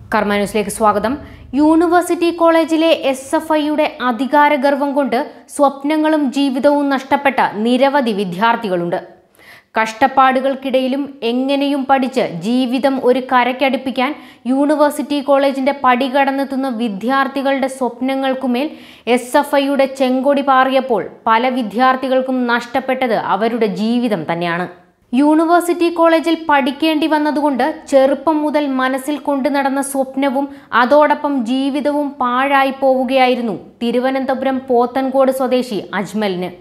കർമ്മ ന്യൂസിലേക്ക് സ്വാഗതം യൂണിവേഴ്സിറ്റി കോളേജിലെ എസ് എഫ് ഐയുടെ അധികാരഗർവം കൊണ്ട് സ്വപ്നങ്ങളും ജീവിതവും നഷ്ടപ്പെട്ട നിരവധി വിദ്യാർത്ഥികളുണ്ട് കഷ്ടപ്പാടുകൾക്കിടയിലും എങ്ങനെയും പഠിച്ച് ജീവിതം ഒരു കരയ്ക്കടുപ്പിക്കാൻ യൂണിവേഴ്സിറ്റി കോളേജിന്റെ പടി കടന്നെത്തുന്ന വിദ്യാർത്ഥികളുടെ സ്വപ്നങ്ങൾക്കുമേൽ എസ് എഫ് ഐയുടെ ചെങ്കൊടി പാറിയപ്പോൾ പല വിദ്യാർത്ഥികൾക്കും നഷ്ടപ്പെട്ടത് അവരുടെ ജീവിതം തന്നെയാണ് യൂണിവേഴ്സിറ്റി കോളേജിൽ പഠിക്കേണ്ടി വന്നതുകൊണ്ട് ചെറുപ്പം മുതൽ മനസ്സിൽ കൊണ്ടു നടന്ന സ്വപ്നവും അതോടൊപ്പം ജീവിതവും പാഴായി പോവുകയായിരുന്നു തിരുവനന്തപുരം പോത്തൻകോട് സ്വദേശി അജ്മലിന്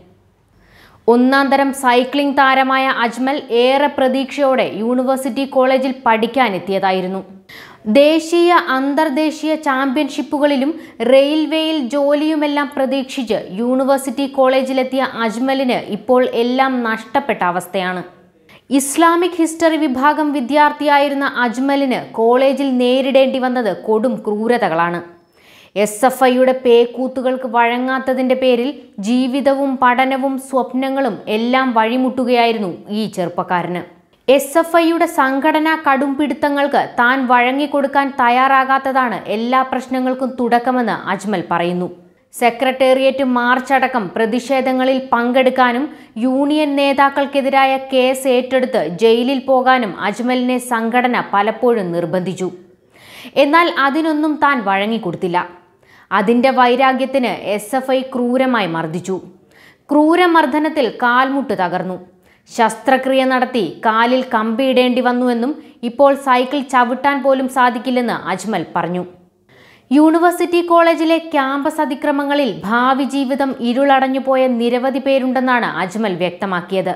ഒന്നാം തരം സൈക്ലിംഗ് താരമായ അജ്മൽ ഏറെ പ്രതീക്ഷയോടെ യൂണിവേഴ്സിറ്റി കോളേജിൽ പഠിക്കാനെത്തിയതായിരുന്നു ദേശീയ അന്തർദേശീയ ചാമ്പ്യൻഷിപ്പുകളിലും റെയിൽവേയിൽ ജോലിയുമെല്ലാം പ്രതീക്ഷിച്ച് യൂണിവേഴ്സിറ്റി കോളേജിലെത്തിയ അജ്മലിന് ഇപ്പോൾ എല്ലാം നഷ്ടപ്പെട്ട അവസ്ഥയാണ് ഇസ്ലാമിക് ഹിസ്റ്ററി വിഭാഗം വിദ്യാർത്ഥിയായിരുന്ന അജ്മലിന് കോളേജിൽ നേരിടേണ്ടി വന്നത് കൊടും ക്രൂരതകളാണ് എസ് എഫ് ഐയുടെ പേക്കൂത്തുകൾക്ക് വഴങ്ങാത്തതിന്റെ പേരിൽ ജീവിതവും പഠനവും സ്വപ്നങ്ങളും എല്ലാം വഴിമുട്ടുകയായിരുന്നു ഈ ചെറുപ്പക്കാരന് എസ് എഫ് ഐയുടെ സംഘടനാ കടുംപിടുത്തങ്ങൾക്ക് താൻ വഴങ്ങിക്കൊടുക്കാൻ തയ്യാറാകാത്തതാണ് എല്ലാ പ്രശ്നങ്ങൾക്കും തുടക്കമെന്ന് അജ്മൽ പറയുന്നു സെക്രട്ടേറിയറ്റ് മാർച്ച് അടക്കം പ്രതിഷേധങ്ങളിൽ പങ്കെടുക്കാനും യൂണിയൻ നേതാക്കൾക്കെതിരായ കേസ് ഏറ്റെടുത്ത് ജയിലിൽ പോകാനും അജ്മലിനെ സംഘടന പലപ്പോഴും നിർബന്ധിച്ചു എന്നാൽ അതിനൊന്നും താൻ വഴങ്ങിക്കൊടുത്തില്ല അതിന്റെ വൈരാഗ്യത്തിന് എസ് എഫ് ഐ ക്രൂരമായി മർദ്ദിച്ചു ക്രൂരമർദ്ദനത്തിൽ കാൽമുട്ട് തകർന്നു ശസ്ത്രക്രിയ നടത്തി കാലിൽ കമ്പിയിടേണ്ടി വന്നുവെന്നും ഇപ്പോൾ സൈക്കിൾ ചവിട്ടാൻ പോലും സാധിക്കില്ലെന്ന് അജ്മൽ പറഞ്ഞു യൂണിവേഴ്സിറ്റി കോളേജിലെ ക്യാമ്പസ് അതിക്രമങ്ങളിൽ ഭാവി ജീവിതം ഇരുളടഞ്ഞു പോയ നിരവധി പേരുണ്ടെന്നാണ് അജ്മൽ വ്യക്തമാക്കിയത്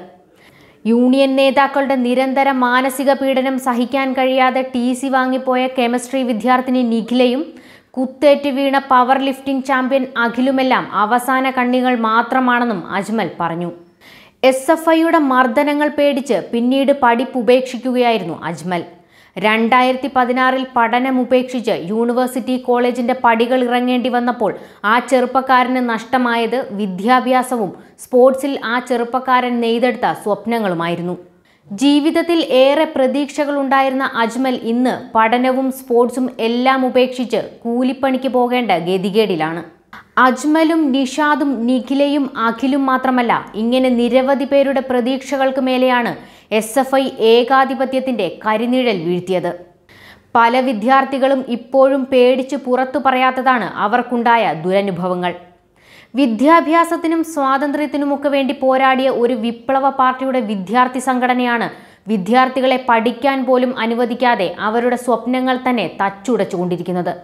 യൂണിയൻ നേതാക്കളുടെ നിരന്തര മാനസിക പീഡനം സഹിക്കാൻ കഴിയാതെ ടി സി വാങ്ങിപ്പോയ കെമിസ്ട്രി വിദ്യാർത്ഥിനി നിഖിലയും കുത്തേറ്റ് വീണ പവർ ലിഫ്റ്റിംഗ് ചാമ്പ്യൻ അഖിലുമെല്ലാം അവസാന കണ്ണികൾ മാത്രമാണെന്നും അജ്മൽ പറഞ്ഞു എസ് എഫ് ഐയുടെ മർദ്ദനങ്ങൾ പേടിച്ച് പിന്നീട് പഠിപ്പ് ഉപേക്ഷിക്കുകയായിരുന്നു അജ്മൽ രണ്ടായിരത്തി പതിനാറിൽ പഠനം ഉപേക്ഷിച്ച് യൂണിവേഴ്സിറ്റി കോളേജിന്റെ പടികൾ ഇറങ്ങേണ്ടി വന്നപ്പോൾ ആ ചെറുപ്പക്കാരന് നഷ്ടമായത് വിദ്യാഭ്യാസവും സ്പോർട്സിൽ ആ ചെറുപ്പക്കാരൻ നെയ്തെടുത്ത സ്വപ്നങ്ങളുമായിരുന്നു ജീവിതത്തിൽ ഏറെ പ്രതീക്ഷകൾ ഉണ്ടായിരുന്ന അജ്മൽ ഇന്ന് പഠനവും സ്പോർട്സും എല്ലാം ഉപേക്ഷിച്ച് കൂലിപ്പണിക്ക് പോകേണ്ട ഗതികേടിലാണ് അജ്മലും നിഷാദും നിഖിലയും അഖിലും മാത്രമല്ല ഇങ്ങനെ നിരവധി പേരുടെ പ്രതീക്ഷകൾക്ക് മേലെയാണ് എസ് എഫ് ഐ ഏകാധിപത്യത്തിന്റെ കരിനിഴൽ വീഴ്ത്തിയത് പല വിദ്യാർത്ഥികളും ഇപ്പോഴും പേടിച്ച് പുറത്തു പറയാത്തതാണ് അവർക്കുണ്ടായ ദുരനുഭവങ്ങൾ വിദ്യാഭ്യാസത്തിനും സ്വാതന്ത്ര്യത്തിനുമൊക്കെ വേണ്ടി പോരാടിയ ഒരു വിപ്ലവ പാർട്ടിയുടെ വിദ്യാർത്ഥി സംഘടനയാണ് വിദ്യാർത്ഥികളെ പഠിക്കാൻ പോലും അനുവദിക്കാതെ അവരുടെ സ്വപ്നങ്ങൾ തന്നെ തച്ചുടച്ചുകൊണ്ടിരിക്കുന്നത്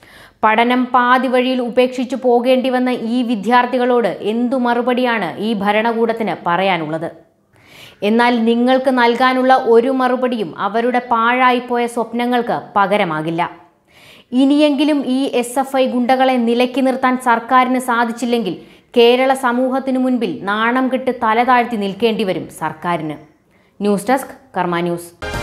പഠനം പാതി വഴിയിൽ ഉപേക്ഷിച്ചു പോകേണ്ടി വന്ന ഈ വിദ്യാർത്ഥികളോട് എന്തു മറുപടിയാണ് ഈ ഭരണകൂടത്തിന് പറയാനുള്ളത് എന്നാൽ നിങ്ങൾക്ക് നൽകാനുള്ള ഒരു മറുപടിയും അവരുടെ പാഴായിപ്പോയ സ്വപ്നങ്ങൾക്ക് പകരമാകില്ല ഇനിയെങ്കിലും ഈ എസ് എഫ് ഐ ഗുണ്ടകളെ നിലയ്ക്ക് നിർത്താൻ സർക്കാരിന് സാധിച്ചില്ലെങ്കിൽ കേരള സമൂഹത്തിനു മുൻപിൽ നാണം കെട്ട് തല താഴ്ത്തി നിൽക്കേണ്ടി വരും സർക്കാരിന് ന്യൂസ് ഡെസ്ക് കർമ്മ ന്യൂസ്